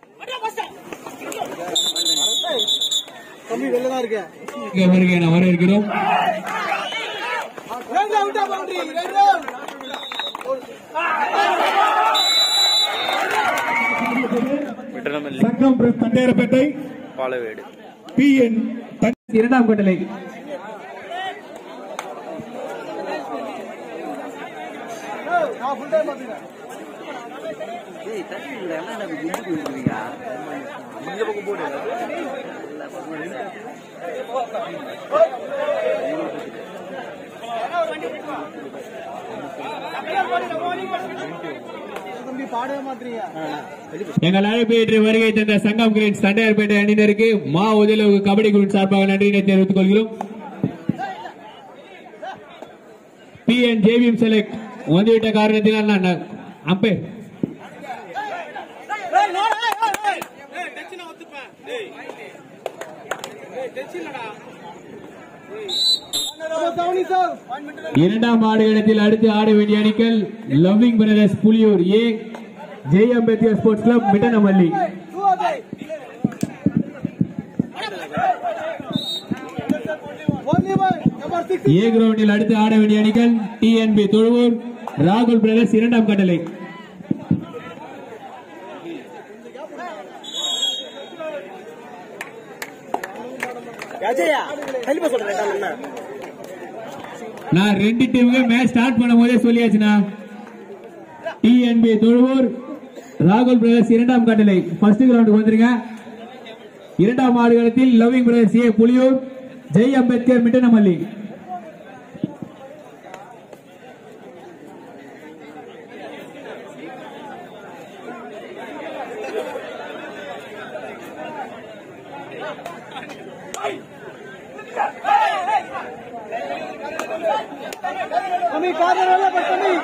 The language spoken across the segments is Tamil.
தம்பி வெளில தான் இருக்கேன் இங்க வருகை என வரவேற்கிறோம் ரெண்டு அவுட்டா பவுண்டரி ரெண்டு விட்டனமல்லி சங்கம் பிரஸ் தண்டேரப்பேட்டை பாலவேடு பி என் இரண்டாம் கட்டளை நான் ஃபுல் டைம் பாத்துக்கிறேன் தம்பி பாடவே மாட்டீங்க எங்கள் அழைப்பு ஏற்று வருகை தந்த சங்கம் கிரீன்ஸ் தண்டையார்பேட்டை அணியினருக்கு மா உதயலகு கபடி குழு சார்பாக நன்றியினை தெரிவித்துக் கொள்கிறோம் பி என் ஜேவிஎம் செலக்ட் வந்துவிட்ட காரணத்தினால் நான் அம்பேர் தவணி சார் இரண்டாம் ஆடு இடத்தில் அடுத்து ஆட வேண்டிய அணிகள் loving brothers Puliyur A Jai Ambedkar sports club Mittanamalli only boy number six A கிரவுண்டில் அடுத்து ஆட வேண்டிய அணிகள் டிஎன்பி தொழுவூர் ராகுல் பிரதர்ஸ் இரண்டாம் கட்டளை அஜயா கண்டிப்பா சொல்றேன் என்ன நான் ரெண்டு டீமுக்கு மேட்ச் ஸ்டார்ட் பண்ணும் போதே சொல்லியாச்சுண்ணா டிஎன்பி தொழுவூர் ராகுல் பிரதர்ஸ் இரண்டாம் கட்டளை ஃபர்ஸ்ட் கிரவுண்டுக்கு வந்துருங்க இரண்டாம் ஆடுகளத்தில் loving brothers A Puliyur Jai Ambedkar Mittanamalli தம்பி காரணம் வேலை பட் தம்பி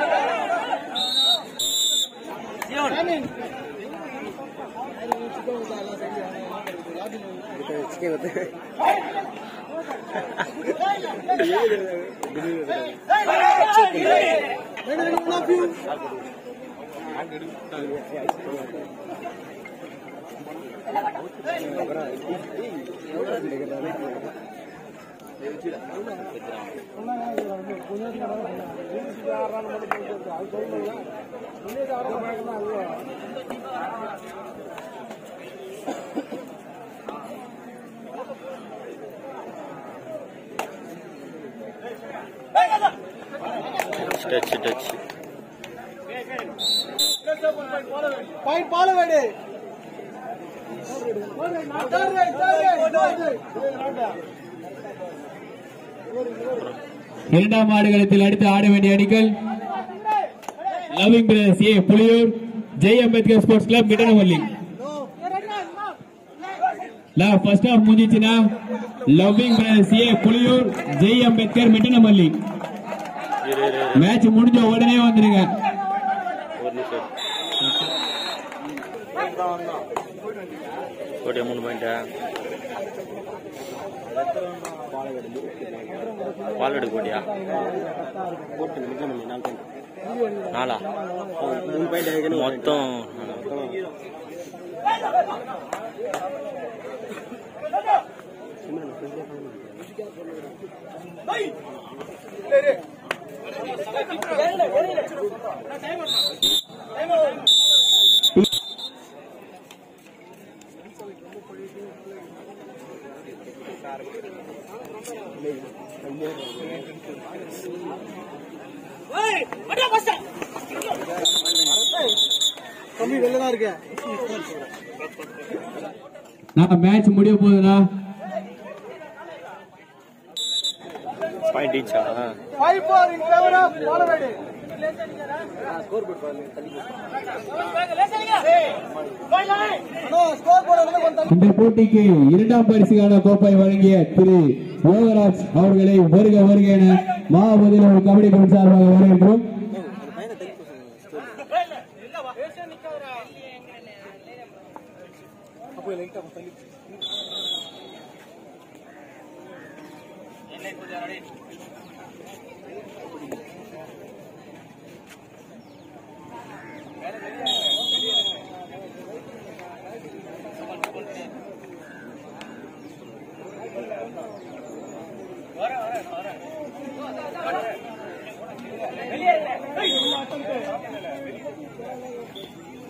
டச் டச் பாயிண்ட் பாலவேடு இரண்டாம் ஆடுகளத்தில் அடுத்து ஆட வேண்டிய அணிகள் loving brothers A Puliyur Jai Ambedkar sports club Mittanamalli லா ஃபர்ஸ்ட் ஆஃப் முடிஞ்சிச்சுன்னா loving brothers A Puliyur Jai Ambedkar Mittanamalli இரு இரு இரு. மேட்ச் முடிஞ்ச உடனே வந்துருங்க ஒரு நிமிஷம் கோட்டியா மூணு பாயிண்டா பாலடு கோட்டியா நாலா மொத்தம் தம்பி வெளில தான் இருக்கேன் நான் மேட்ச் முடிய போகுதுண்ணா பாயிண்ட் ஈச்சா five four in favour of Palavedu அண்ணா ஸ்கோர் போர்டு கொஞ்சம் இந்த போட்டிக்கு இரண்டாம் பரிசுக்கான கோப்பை வழங்கிய திரு யோகராஜ் அவர்களை வருக வருக என மாவதில் ஒரு கபடி குழு சார்பாக வரவேற்கிறோம்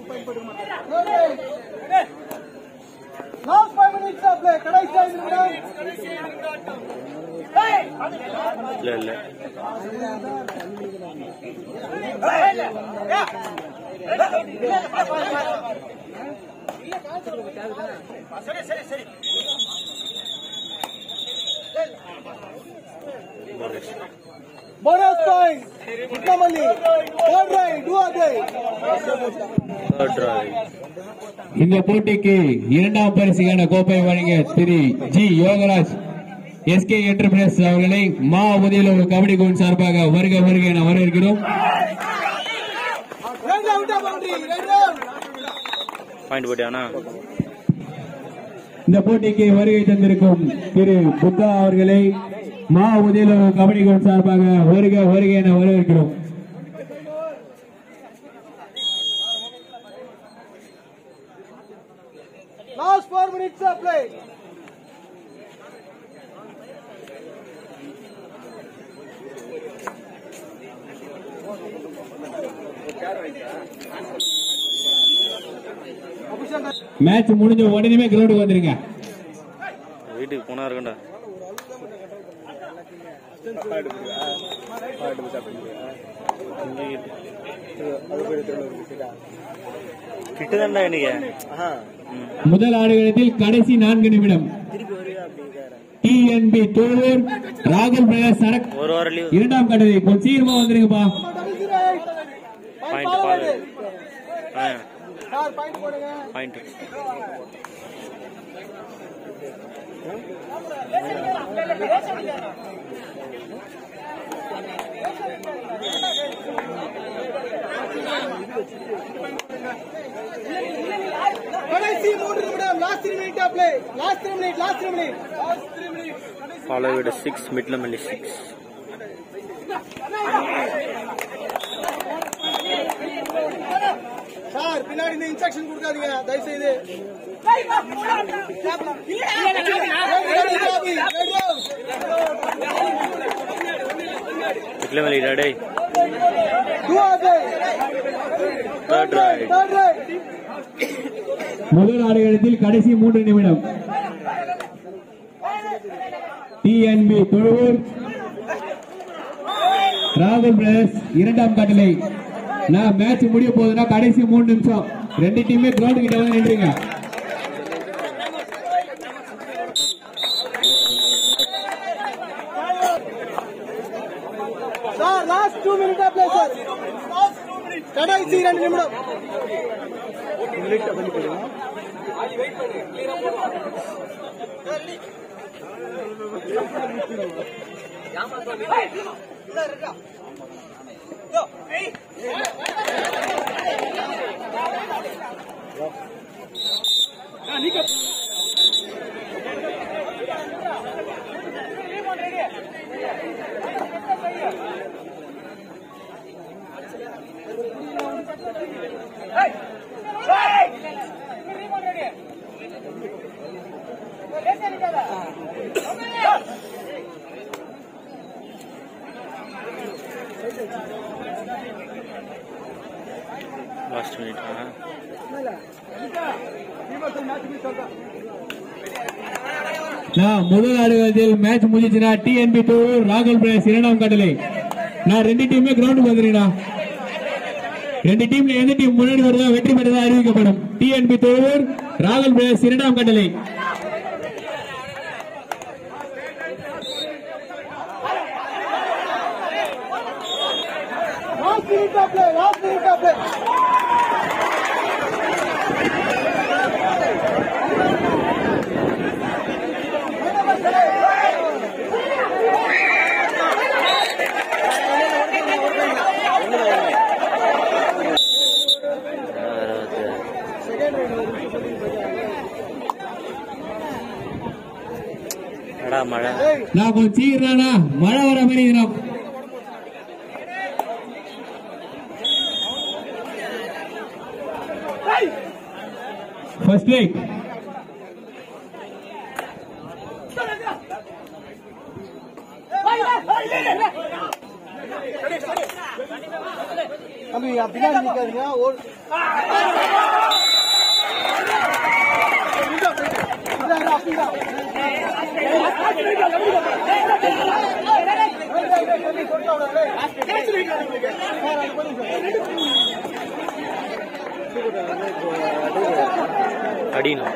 last five minutes of play கடைசி ஐந்து நிமிடம் இல்ல இல்ல bonus point Muthamalli third raid do or die third டிராய் இந்த போட்டிக்கு இரண்டாம் பரிசுக்கான கோப்பை வழங்கிய திரு ஜி யோகராஜ் எஸ்கே என்டர்பிரைஸ் அவர்களை மா முதலில் கபடி குழு சார்பாக வருக வருக என வரவேற்கிறோம் ரெண்டு அவுட்டா பவுண்டரி ரெண்டு அவுட் பாயிண்ட் போட்டியாண்ணா இந்த போட்டிக்கு வருகை தந்திருக்கும் திரு புத்தா அவர்களை மா முதலில் கபடி குழு சார்பாக வருக வருக என வரவேற்கிறோம் last four minutes of play match முடிஞ்ச உடனே கிரவுண்டுக்கு வந்துருங்க வீட்டுக்கு போனா இருக்கண்டா கிட்டுதான்டா எனக்கு ம். முதல் ஆடுகளத்தில் கடைசி நான்கு நிமிடம் டிஎன்பி தோழூர் ராகுல் பிரகாஷ் சரக் ஒரு வாரம் லீவ் இரண்டாம் கட்டளை கொஞ்சம் சீக்கிரமா வந்துருங்கப்பா பாயிண்ட் பால் ஆ சார் பாயிண்ட் போடுங்க பாயிண்ட் கடைசி மூன்று நிமிடம் last three minute of play last three minute last three minute last three minute followed six midlamali six sir பின்னாடி இந்த இன்ஸ்ட்ரக்ஷன் கொடுக்காதீங்க தயவு செய்து midlamali ready Third Third right. Third right. முதல் ஆடுகளத்தில் கடைசி மூன்று நிமிடம் டிஎன்பி தொழுவூர் ராகுல் பிரதர்ஸ் இரண்டாம் கட்டளை நான் மேட்ச் முடிய போகுதுன்னா கடைசி மூணு நிமிஷம் ரெண்டு டீமே கிரவுண்ட் கிட்ட வந்து நின்றுங்க sir last two minute of play sir கடைசி ரெண்டு நிமிடம் last minute huh? நான் முதல் ஆடுகளத்தில் மேட்ச் முடிஞ்சுச்சுன்னா டிஎன்பி தொழுவூர் ராகுல் பிரதர்ஸ் இரண்டாம் கட்டளை நான் ரெண்டு டீமே கிரவுண்டுக்கு வந்துருங்கண்ணா ரெண்டு டீம்ல எந்த டீம் முன்னாடி வருதோ வெற்றி பெற்றதா அறிவிக்கப்படும் டிஎன்பி தொழுவூர் ராகுல் பிரதர்ஸ் இரண்டாம் கட்டளை last minute of play last minute of play எடா மழை நான் கொஞ்சம் சீக்கிரம்னா மழை வர மாதிரி இருக்கணும் ஃபர்ஸ்ட் ரைட் தம்பி நீங்க பின்னாடி நிக்காதீங்க ஓடு இதான், அப்படிதான். அடினா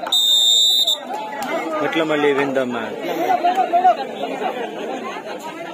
Mitlamali win the match.